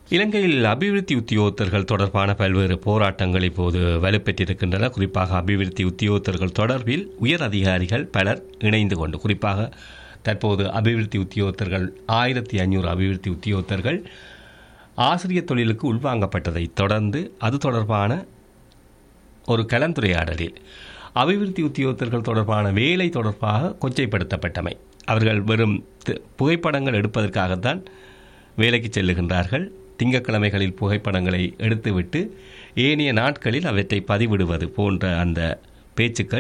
இலங்கையில் அபிவிருத்தி உத்தியோகத்தர்கள் தொடர்பான பல்வேறு போராட்டங்கள் இப்போது வலுப்பெற்றிருக்கின்றன குறிப்பாக அபிவிருத்தி உத்தியோகத்தர்கள் தொடர்பில் உயர் அதிகாரிகள் பலர் இணைந்து கொண்டு குறிப்பாக தற்போது அபிவிருத்தி உத்தியோகத்தர்கள் ஆயிரத்தி ஐநூறு அபிவிருத்தி உத்தியோகத்தர்கள் ஆசிரியர் தொழிலுக்கு உள்வாங்கப்பட்டதை தொடர்ந்து அது தொடர்பான ஒரு கலந்துரையாடலில் அபிவிருத்தி உத்தியோகத்தர்கள் தொடர்பான வேலை தொடர்பாக கொச்சைப்படுத்தப்பட்டமை அவர்கள் வெறும் தி- புகைப்படங்கள் எடுப்பதற்காகத்தான் வேலைக்கு செல்லுகின்றார்கள் திங்கட்கிழமைகளில் புகைப்படங்களை எடுத்துவிட்டு ஏனைய நாட்களில் அவற்றை பதிவிடுவது போன்ற அந்த பேச்சுக்கள்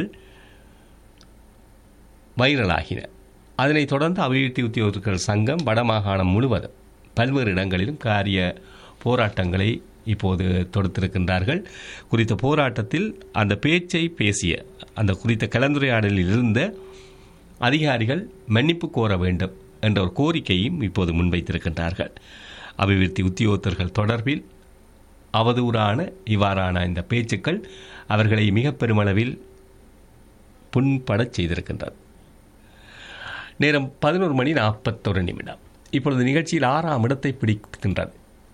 வைரலாகின அதனைத் தொடர்ந்து அபிவிருத்தி உத்தியோகர்கள் சங்கம் வடமாகாணம் முழுவதும் பல்வேறு இடங்களிலும் காரிய போராட்டங்களை இப்போது தொடுத்திருக்கின்றார்கள் குறித்த போராட்டத்தில் அந்த பேச்சை பேசிய அந்த குறித்த கலந்துரையாடலில் இருந்த அதிகாரிகள் மன்னிப்பு கோர வேண்டும் என்ற ஒரு கோரிக்கையும் இப்போது முன்வைத்திருக்கின்றார்கள் அபிவிருத்தி உத்தியோகத்தர்கள் தொடர்பில் அவதூறான இவ்வாறான இந்த பேச்சுக்கள் அவர்களை மிக பெருமளவில் புண்படச் செய்திருக்கின்றது நேரம் பதினோரு மணி நாற்பத்தொரு நிமிடம் இப்பொழுது நிகழ்ச்சியில் ஆறாம் இடத்தை பிடிக்கின்றது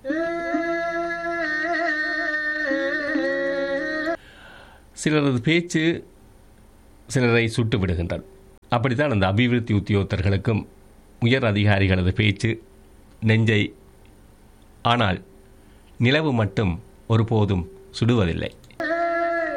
சிலரது பேச்சு சிலரை சுட்டு விடுகின்றது அப்படித்தான் அந்த அபிவிருத்தி உத்தியோகத்தர்களுக்கும் உயர் அதிகாரிகளது பேச்சு நெஞ்சை ஆனால் நிலவு மட்டும் ஒருபோதும் சுடுவதில்லை